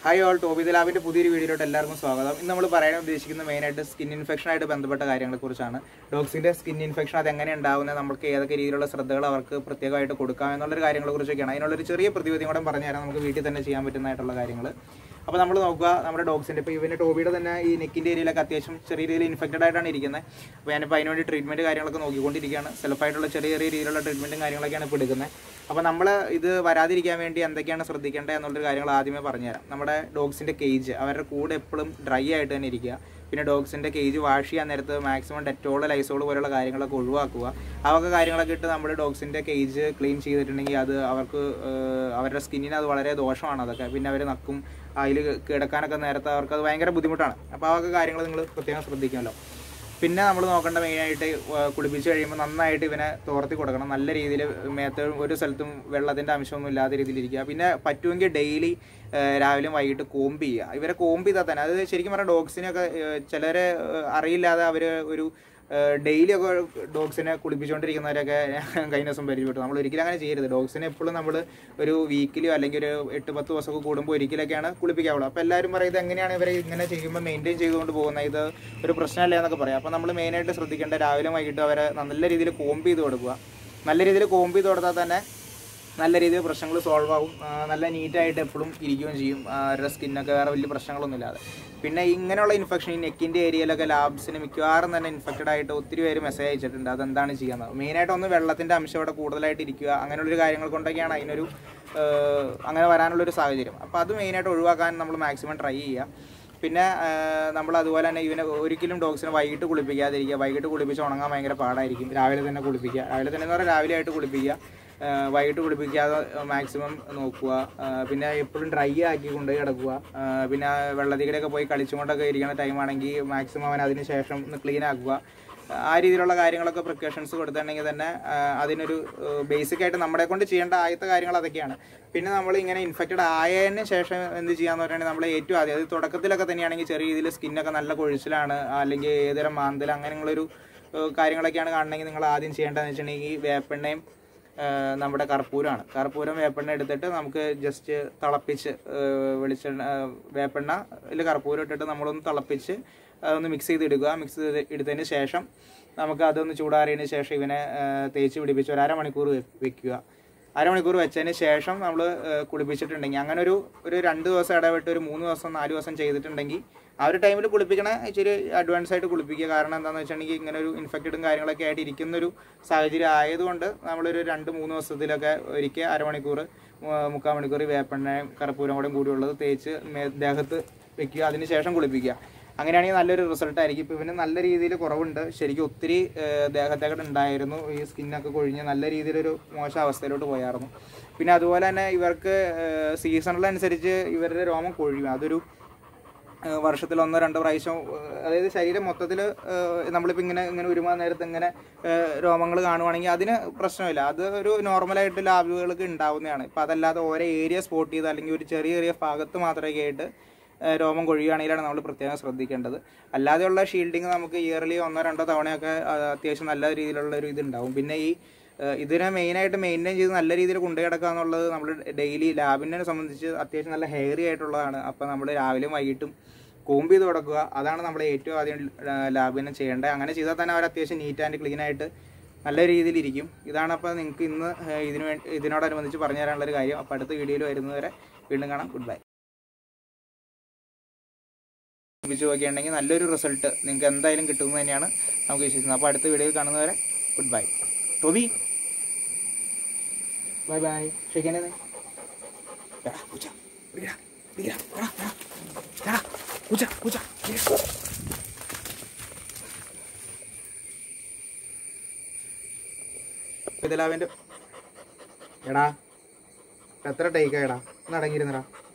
hi all Toby ലാബിന്റെ പുതിയൊരു വീഡിയോയിലോട്ട് എല്ലാവർക്കും സ്വാഗതം ഇന്ന് നമ്മൾ പറയാൻ ഉദ്ദേശിക്കുന്ന മെയിനായിട്ട് സ്കിൻ ഇൻഫെക്ഷൻ ആയിട്ട് ബന്ധപ്പെട്ട കാര്യങ്ങളെ കുറിച്ചാണ് ഡോഗ്സിന്റെ സ്കിൻ ഇൻഫെക്ഷൻ അത് എങ്ങനെ ഉണ്ടാവുന്നത് നമുക്ക് ഏതൊക്കെ രീതിയിലുള്ള ശ്രദ്ധകൾ അവർക്ക് പ്രത്യേകമായിട്ട് കൊടുക്കാം എന്നുള്ളൊരു കാര്യങ്ങളെ കുറിച്ചൊക്കെയാണ് അതിനുള്ളൊരു ചെറിയ പ്രതിവിധി കൂടെ പറഞ്ഞു തരാം നമുക്ക് വീട്ടിൽ തന്നെ ചെയ്യാൻ പറ്റുന്നതായിട്ടുള്ള കാര്യങ്ങൾ അപ്പോൾ നമ്മൾ നോക്കുക നമ്മുടെ ഡോഗ്സിന്റെ ഇപ്പോൾ ഇവന്റെ ടോബിയുടെ തന്നെ ഈ നെക്കിന്റെ ഏരിയയിലൊക്കെ അത്യാവശ്യം ചെറിയ രീതിയിൽ ഇൻഫെക്റ്റഡ് ആയിട്ടാണ് ഇരിക്കുന്നത് അപ്പോൾ ഞാനിപ്പോൾ അതിനുവേണ്ടി ട്രീറ്റ്മെന്റ് കാര്യങ്ങളൊക്കെ നോക്കിക്കൊണ്ടിരിക്കുകയാണ് സെൽഫായിട്ടുള്ള ചെറിയ ചെറിയ രീതിയിലുള്ള ട്രീറ്റ്മെന്റും കാര്യങ്ങളൊക്കെയാണ് ഇപ്പോൾ എടുക്കുന്നത് അപ്പോൾ നമ്മൾ ഇത് വരാതിരിക്കാൻ വേണ്ടി എന്തൊക്കെയാണ് ശ്രദ്ധിക്കേണ്ടത് എന്നുള്ളൊരു കാര്യങ്ങൾ ആദ്യമേ പറഞ്ഞുതരാം നമ്മുടെ ഡോഗ്സിന്റെ കേജ് അവരുടെ കൂടെ എപ്പോഴും ഡ്രൈ ആയിട്ട് തന്നെ ഇരിക്കുക പിന്നെ ഡോഗ്സിന്റെ കേജ് വാഷ് ചെയ്യാൻ നേരത്ത് മാക്സിമം ഡെറ്റോൾ ലൈസോൾ പോലുള്ള കാര്യങ്ങളൊക്കെ ഒഴിവാക്കുക അതൊക്കെ കാര്യങ്ങളൊക്കെ ഇട്ട് നമ്മൾ ഡോഗ്സിന്റെ കേജ് ക്ലീൻ ചെയ്തിട്ടുണ്ടെങ്കിൽ അത് അവർക്ക് ഏഹ്, അവരുടെ സ്കിന്നിന് അത് വളരെ ദോഷമാണ് അതൊക്കെ പിന്നെ അവർ നക്കും അതിൽ കിടക്കാനൊക്കെ നേരത്തെ അവർക്ക് അത് ഭയങ്കര ബുദ്ധിമുട്ടാണ് അപ്പോൾ അതൊക്കെ കാര്യങ്ങൾ നിങ്ങൾ പ്രത്യേകം ശ്രദ്ധിക്കുമല്ലോ പിന്നെ നമ്മൾ നോക്കേണ്ട മെയിനായിട്ട് കുളിപ്പിച്ച് കഴിയുമ്പോൾ നന്നായിട്ട് ഇവനെ തോർത്തി കൊടുക്കണം നല്ല രീതിയിൽ മേത്ത് ഒരു സ്ഥലത്തും വെള്ളത്തിൻ്റെ അംശമൊന്നും ഇല്ലാത്ത രീതിയിൽ ഇരിക്കുക പിന്നെ പറ്റുമെങ്കിൽ ഡെയിലി രാവിലെയും വൈകിട്ട് കോമ്പ് ചെയ്യുക ഇവരെ കോമ്പ് ചെയ്താൽ തന്നെ അത് ശരിക്കും പറഞ്ഞാൽ ഡോഗ്സിനൊക്കെ ചിലരെ അറിയില്ലാതെ അവർ ഒരു ഡെയിലി ഒക്കെ ഡോഗ്സിനെ കുളിപ്പിച്ചുകൊണ്ടിരിക്കുന്നവരൊക്കെ കഴിഞ്ഞ ദിവസം പരിചയപ്പെട്ടു നമ്മൾ ഒരിക്കലും അങ്ങനെ ചെയ്യരുത് ഡോഗ്സിനെ എപ്പോഴും നമ്മൾ ഒരു വീക്കിലോ അല്ലെങ്കിൽ ഒരു എട്ട് പത്ത് ദിവസമൊക്കെ കൂടുമ്പോൾ ഒരിക്കലൊക്കെയാണ് കുളിപ്പിക്കാവുള്ളൂ അപ്പോൾ എല്ലാവരും പറയും ഇത് എങ്ങനെയാണ് ഇവരെ ഇങ്ങനെ ചെയ്യുമ്പോൾ മെയിൻറ്റെയിൻ ചെയ്തുകൊണ്ട് പോകുന്നത് ഇത് ഒരു പ്രശ്നമല്ല എന്നൊക്കെ പറയാം അപ്പോൾ നമ്മൾ മെയിനായിട്ട് ശ്രദ്ധിക്കേണ്ട രാവിലെ വൈകിട്ട് അവരെ നല്ല രീതിയിൽ കോമ്പ് ചെയ്ത് കൊടുക്കുക നല്ല രീതിയിൽ കോമ്പ് ചെയ്ത് കൊടുത്താൽ തന്നെ നല്ല രീതിയിൽ പ്രശ്നങ്ങൾ സോൾവ് ആവും ആ, നല്ല നീറ്റായിട്ട് എപ്പോഴും ഇരിക്കുകയും ചെയ്യും ആ, അവരുടെ സ്കിന്നൊക്കെ വേറെ വലിയ പ്രശ്നങ്ങളൊന്നും ഇല്ലാതെ പിന്നെ ഇങ്ങനെയുള്ള ഇൻഫെക്ഷൻ ഈ നെക്കിൻ്റെ ഏരിയയിലൊക്കെ ലാബ്സിന് മിക്കവാറും തന്നെ ഇൻഫെക്റ്റഡ് ആയിട്ട് ഒത്തിരി പേര് മെസ്സേജ് അയച്ചിട്ടുണ്ട് അതെന്താണ് ചെയ്യുന്നത് മെയിനായിട്ട് ഒന്ന് വെള്ളത്തിൻ്റെ അംശം ഇവിടെ കൂടുതലായിട്ട് ഇരിക്കുക അങ്ങനെയുള്ളൊരു കാര്യങ്ങൾ കൊണ്ടൊക്കെയാണ് അതിനൊരു ആ, അങ്ങനെ വരാനുള്ളൊരു സാഹചര്യം അപ്പോൾ അത് മെയിനായിട്ട് ഒഴിവാക്കാൻ നമ്മൾ മാക്സിമം ട്രൈ ചെയ്യുക പിന്നെ നമ്മൾ അതുപോലെ തന്നെ ഇവനെ ഒരിക്കലും ഡോഗ്സിനെ വൈകിട്ട് കുളിപ്പിക്കാതിരിക്കുക വൈകിട്ട് കുളിപ്പിച്ച് ഉണങ്ങാൻ ഭയങ്കര പാടായിരിക്കും രാവിലെ തന്നെ കുളിപ്പിക്കുക രാവിലെ തന്നെ എന്ന് പറഞ്ഞാൽ രാവിലെ ആയിട്ട് കുളിപ്പിക്കുക ആ, വൈകിട്ട് കുളിപ്പിക്കാതെ മാക്സിമം നോക്കുക ആ, പിന്നെ എപ്പോഴും ഡ്രൈ ആക്കി കൊണ്ടുപോയി കിടക്കുക ആ, പിന്നെ വെള്ളത്തിലൊക്കെ പോയി കളിച്ചുകൊണ്ടൊക്കെ ഇരിക്കുന്ന ടൈമാണെങ്കിൽ മാക്സിമം അവൻ അതിന് ശേഷം ഒന്ന് ക്ലീൻ ആക്കുക ആ രീതിയിലുള്ള കാര്യങ്ങളൊക്കെ പ്രിക്കോഷൻസ് കൊടുത്തിട്ടുണ്ടെങ്കിൽ തന്നെ ആ, അതിനൊരു ബേസിക് ആയിട്ട് നമ്മളെ കൊണ്ട് ചെയ്യേണ്ട ആദ്യത്തെ കാര്യങ്ങൾ അതൊക്കെയാണ് പിന്നെ നമ്മൾ ഇങ്ങനെ ഇൻഫെക്റ്റഡ് ആയതിന് ശേഷം എന്ത് ചെയ്യാന്ന് പറയുകയാണെങ്കിൽ നമ്മൾ ഏറ്റവും ആദ്യം അത് തുടക്കത്തിലൊക്കെ തന്നെയാണെങ്കിൽ ചെറിയ രീതിയിൽ സ്കിന്നൊക്കെ നല്ല കൊഴിച്ചിലാണ് അല്ലെങ്കിൽ ഏതുതരം മാന്തൽ അങ്ങനെയുള്ളൊരു ഏഹ്, കാര്യങ്ങളൊക്കെയാണ് കാണണമെങ്കിൽ നിങ്ങൾ ആദ്യം ചെയ്യേണ്ടതെന്ന് വെച്ചിട്ടുണ്ടെങ്കിൽ വേപ്പെണ്ണയും ഏഹ്, നമ്മുടെ കർപ്പൂരമാണ് കർപ്പൂരം വേപ്പെണ്ണ എടുത്തിട്ട് നമുക്ക് ജസ്റ്റ് തിളപ്പിച്ച് ഏഹ്, വെളിച്ചെണ്ണ ഏഹ്, വേപ്പെണ്ണ ഇതിൽ കർപ്പൂരം ഇട്ടിട്ട് നമ്മളൊന്ന് തിളപ്പിച്ച് അതൊന്ന് മിക്സ് ചെയ്ത് എടുക്കുക മിക്സ് ചെയ്ത് എടുത്തതിന് ശേഷം നമുക്ക് അതൊന്ന് ചൂടാറിയതിന് ശേഷം ഇവനെ ഏഹ്, തേച്ച് പിടിപ്പിച്ച് ഒരു അരമണിക്കൂർ വെ- വെക്കുക അരമണിക്കൂർ വെച്ചതിന് ശേഷം നമ്മൾ കുളിപ്പിച്ചിട്ടുണ്ടെങ്കിൽ അങ്ങനെ ഒരു ഒരു രണ്ട് ദിവസം ഇടവിട്ട് ഒരു മൂന്ന് ദിവസം നാല് ദിവസം ചെയ്തിട്ടുണ്ടെങ്കിൽ ആ ഒരു ടൈമിൽ കുളിപ്പിക്കണ ഇച്ചിരി അഡ്വാൻസ് ആയിട്ട് കുളിപ്പിക്കുക കാരണം എന്താണെന്ന് വെച്ചിട്ടുണ്ടെങ്കിൽ ഇങ്ങനെ ഒരു ഇൻഫെക്റ്റഡും കാര്യങ്ങളൊക്കെ ആയിട്ട് ഇരിക്കുന്നൊരു സാഹചര്യം ആയതുകൊണ്ട് നമ്മളൊരു രണ്ട് മൂന്ന് ദിവസത്തിലൊക്കെ ഒരിക്കൽ അരമണിക്കൂർ മു- മുക്കാൽ മണിക്കൂർ വേപ്പെണ്ണയും കർപ്പൂരം കൂടെ കൂടിയുള്ളത് തേച്ച് മേ- ദേഹത്ത് വെക്കുക അതിന് ശേഷം കുളിപ്പിക്കുക അങ്ങനെയാണെങ്കിൽ നല്ലൊരു റിസൾട്ട് ആയിരിക്കും ഇപ്പോൾ ഇവന് നല്ല രീതിയിൽ കുറവുണ്ട് ശരിക്കും ഒത്തിരി ഏഹ്, ദേഹത്തേക്കടെ ഉണ്ടായിരുന്നു ഈ സ്കിന്നൊക്കെ കൊഴിഞ്ഞ് നല്ല രീതിയിലൊരു മോശം അവസ്ഥയിലോട്ട് പോയായിരുന്നു പിന്നെ അതുപോലെ തന്നെ ഇവർക്ക് സീസണിലനുസരിച്ച് ഇവരുടെ രോമം കൊഴിയും അതൊരു ഏഹ്, വർഷത്തിൽ ഒന്നോ രണ്ടോ പ്രാവശ്യം ഏഹ്, അതായത് ശരീരം മൊത്തത്തിൽ നമ്മളിപ്പോൾ ഇങ്ങനെ ഇങ്ങനെ ഒരുമാ നേരത്ത് ഇങ്ങനെ രോമങ്ങൾ കാണുവാണെങ്കിൽ അതിന് പ്രശ്നമില്ല അത് ഒരു നോർമലായിട്ട് ലാബുകൾക്ക് ഉണ്ടാവുന്നതാണ് ഇപ്പം അതല്ലാതെ ഓരോ ഏരിയ സ്പോട്ട് ചെയ്ത് അല്ലെങ്കിൽ ഒരു ചെറിയ ചെറിയ ഭാഗത്ത് മാത്രമേ ആയിട്ട് ഏഹ് രോമം കൊഴിയുകയാണെങ്കിലാണ് നമ്മൾ പ്രത്യേകം ശ്രദ്ധിക്കേണ്ടത് അല്ലാതെയുള്ള ഷീൽഡിങ് നമുക്ക് ഇയർലി ഒന്നോ രണ്ടോ തവണയൊക്കെ ആ, അത്യാവശ്യം നല്ല രീതിയിലുള്ള ഒരു ഇതുണ്ടാവും പിന്നെ ഈ ഏഹ് ഇതിനെ മെയിനായിട്ട് മെയിൻറ്റെയിൻ ചെയ്ത് നല്ല രീതിയിൽ കൊണ്ടു കിടക്കുക എന്നുള്ളത് നമ്മൾ ഡെയിലി ലാബിനെ സംബന്ധിച്ച് അത്യാവശ്യം നല്ല ഹെയറി ആയിട്ടുള്ളതാണ് അപ്പോൾ നമ്മൾ രാവിലെയും വൈകിട്ടും കോമ്പ് ചെയ്ത് കൊടുക്കുക അതാണ് നമ്മൾ ഏറ്റവും ആദ്യം ലാബിനെ ചെയ്യേണ്ടത് അങ്ങനെ ചെയ്താൽ തന്നെ അവർ അത്യാവശ്യം നീറ്റ് ആൻഡ് ക്ലീൻ ആയിട്ട് നല്ല രീതിയിലിരിക്കും ഇതാണ് അപ്പോൾ നിങ്ങൾക്ക് ഇന്ന് ഏഹ് ഇതിന് വേണ്ടി ഇതിനോടനുബന്ധിച്ച് പറഞ്ഞു തരാനുള്ള ഒരു കാര്യം അപ്പോൾ അടുത്ത വീഡിയോയിൽ വരുന്നവരെ വീണ്ടും കാണാം ഗുഡ് ബൈ ഉപയോഗിച്ച് നോക്കിയിട്ടുണ്ടെങ്കിൽ നല്ലൊരു റിസൾട്ട് നിങ്ങൾക്ക് എന്തായാലും കിട്ടുമെന്ന് തന്നെയാണ് നമുക്ക് വിശ്വസിക്കുന്നത് അപ്പോൾ അടുത്ത വീഡിയോയിൽ കാണുന്നവരെ good bye Toby bye bye ഷെയ്ക്കാനേ പൂച്ച പിടിക്കടാ, പിടിക്കടാ, എടാ, എടാ, എടാ, പൂച്ച പൂച്ച ഇതിലാവൻ്റെ എടാ എത്ര ടേക്കാ എടാ ഒന്ന് അടങ്ങിയിരുന്നടാ